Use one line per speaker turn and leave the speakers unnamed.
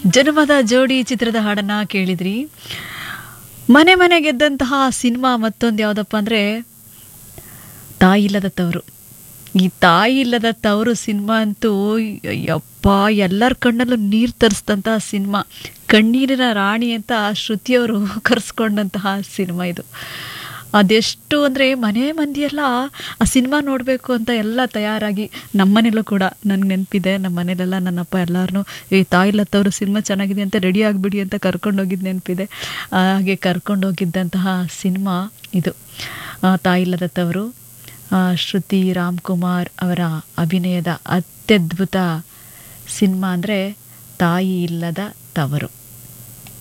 ಜನ್ಮದ ಜೋಡಿ ಚಿತ್ರದ ಹಾಡನ್ನ ಕೇಳಿದ್ರಿ ಮನೆ ಮನೆ ಗೆದ್ದಂತಹ ಸಿನಿಮಾ ಮತ್ತೊಂದು ಯಾವುದಪ್ಪ ಅಂದರೆ ತಾಯಿ ಇಲ್ಲದ ತವರು ಈ ತಾಯಿ ಇಲ್ಲದ ತವರು ಸಿನಿಮಾ ಅಂತೂ ಯಪ್ಪ ಎಲ್ಲರ ಕಣ್ಣಲ್ಲೂ ನೀರು ತರಿಸಿದಂತಹ ಸಿನಿಮಾ ಕಣ್ಣೀರಿನ ರಾಣಿ ಅಂತ ಶ್ರುತಿಯವರು ಕರೆಸ್ಕೊಂಡಂತಹ ಸಿನಿಮಾ ಇದು ಅದೆಷ್ಟು ಅಂದರೆ ಮನೆ ಮಂದಿಯೆಲ್ಲ ಆ ಸಿನಿಮಾ ನೋಡಬೇಕು ಅಂತ ಎಲ್ಲ ತಯಾರಾಗಿ ನಮ್ಮನೇಲೂ ಕೂಡ ನನಗೆ ನೆನಪಿದೆ ನಮ್ಮ ಮನೇಲೆಲ್ಲ ನನ್ನಪ್ಪ ಎಲ್ಲರೂ ಈ ತಾಯಿಲತ್ತವರು ಸಿನಿಮಾ ಚೆನ್ನಾಗಿದೆ ಅಂತ ರೆಡಿ ಆಗಿಬಿಡಿ ಅಂತ ಕರ್ಕೊಂಡೋಗಿದ್ದು ನೆನಪಿದೆ ಹಾಗೆ ಕರ್ಕೊಂಡೋಗಿದ್ದಂತಹ ಸಿನಿಮಾ ಇದು ಆ, ತಾಯಿಲ್ಲದ ತವರು ಆ, ಶ್ರುತಿ ರಾಮ್ಕುಮಾರ್ ಅವರ ಅಭಿನಯದ ಅತ್ಯದ್ಭುತ ಸಿನಿಮಾ ಅಂದರೆ ತಾಯಿ ಇಲ್ಲದ ತವರು